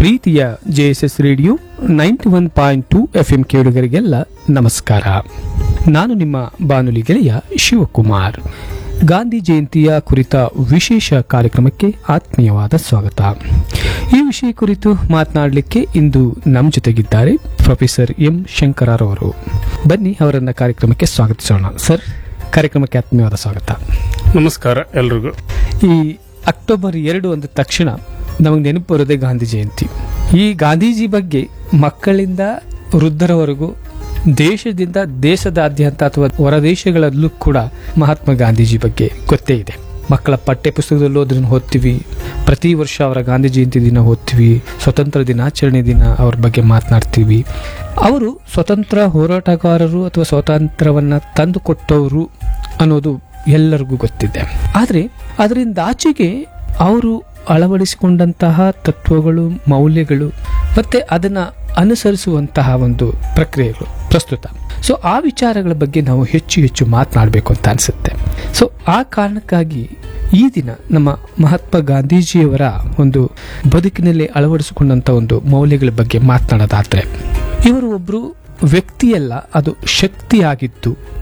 ಪ್ರೀತಿಯ JSS radio ninety one point two F M ಕೇಳುಗರಿಗೆಲ್ಲ ನಮಸ್ಕಾರ ನಾನು ನಿಮ್ಮ ಬಾನುಲಿ ಗೆಳೆಯ ಶಿವಕುಮಾರ್ ಗಾಂಧಿ ಜಯಂತಿಯ ಕುರಿತ ವಿಶೇಷ ಕಾರ್ಯಕ್ರಮಕ್ಕೆ ಆತ್ಮೀಯವಾದ ಸ್ವಾಗತ ಈ ವಿಷಯ ಕುರಿತು ಮಾತನಾಡಲಿಕ್ಕೆ ಇಂದು ನಮ್ಮ ಜೊತೆಗಿದ್ದಾರೆ ಪ್ರೊಫೆಸರ್ ಎಂ ಶಂಕರರವರು ಬನ್ನಿ ಅವರನ್ನ ಕಾರ್ಯಕ್ರಮಕ್ಕೆ ಸ್ವಾಗತಿಸೋಣ ಸರ್ ಕಾರ್ಯಕ್ರಮಕ್ಕೆ ಆತ್ಮೀಯವಾದ ಸ್ವಾಗತ ನಮಸ್ಕಾರ ಎಲ್ರಿಗೂ ಈ ಅಕ್ಟೋಬರ್ ಎರಡು ಅಂದ ತಕ್ಷಣ ನಮಗೆ ನೆನಪು ಬರೋದೇ ಗಾಂಧಿ ಜಯಂತಿ ಈ ಗಾಂಧೀಜಿ ಬಗ್ಗೆ ಮಕ್ಕಳಿಂದ ವೃದ್ಧರವರೆಗೂ ದೇಶದಿಂದ ದೇಶದಾದ್ಯಂತ ಅಥವಾ ಹೊರದೇಶಗಳಲ್ಲೂ ಕೂಡ ಮಹಾತ್ಮ ಗಾಂಧೀಜಿ ಬಗ್ಗೆ ಗೊತ್ತೇ ಇದೆ ಮಕ್ಕಳ ಪಠ್ಯ ಪುಸ್ತಕದಲ್ಲೂ ಅದನ್ನು ಓದ್ತೀವಿ ಪ್ರತಿ ವರ್ಷ ಅವರ ಗಾಂಧಿ ಜಯಂತಿ ದಿನ ಓದ್ತೀವಿ ಸ್ವತಂತ್ರ ದಿನಾಚರಣೆ ದಿನ ಅವ್ರ ಬಗ್ಗೆ ಮಾತನಾಡ್ತೀವಿ ಅವರು ಸ್ವತಂತ್ರ ಹೋರಾಟಗಾರರು ಅಥವಾ ಸ್ವಾತಂತ್ರ್ಯವನ್ನ ತಂದುಕೊಟ್ಟವರು ಅನ್ನೋದು ಎಲ್ಲರಿಗೂ ಗೊತ್ತಿದೆ ಆದರೆ ಅದರಿಂದ ಆಚೆಗೆ ಅವರು ಅಳವಡಿಸಿಕೊಂಡಂತಹ ತತ್ವಗಳು ಮೌಲ್ಯಗಳು ಮತ್ತೆ ಅದನ್ನ ಅನುಸರಿಸುವಂತಹ ಒಂದು ಪ್ರಕ್ರಿಯೆಗಳು ಪ್ರಸ್ತುತ ಸೊ ಆ ವಿಚಾರಗಳ ಬಗ್ಗೆ ನಾವು ಹೆಚ್ಚು ಹೆಚ್ಚು ಮಾತನಾಡಬೇಕು ಅಂತ ಅನಿಸುತ್ತೆ ಸೊ ಆ ಕಾರಣಕ್ಕಾಗಿ ಈ ದಿನ ನಮ್ಮ ಮಹಾತ್ಮ ಗಾಂಧೀಜಿಯವರ ಒಂದು ಬದುಕಿನಲ್ಲಿ ಅಳವಡಿಸಿಕೊಂಡಂತ ಒಂದು ಮೌಲ್ಯಗಳ ಬಗ್ಗೆ ಮಾತನಾಡೋದಾದ್ರೆ ಇವರು ಒಬ್ರು ವ್ಯಕ್ತಿಯಲ್ಲ ಅದು ಶಕ್ತಿಯಾಗಿದ್ದು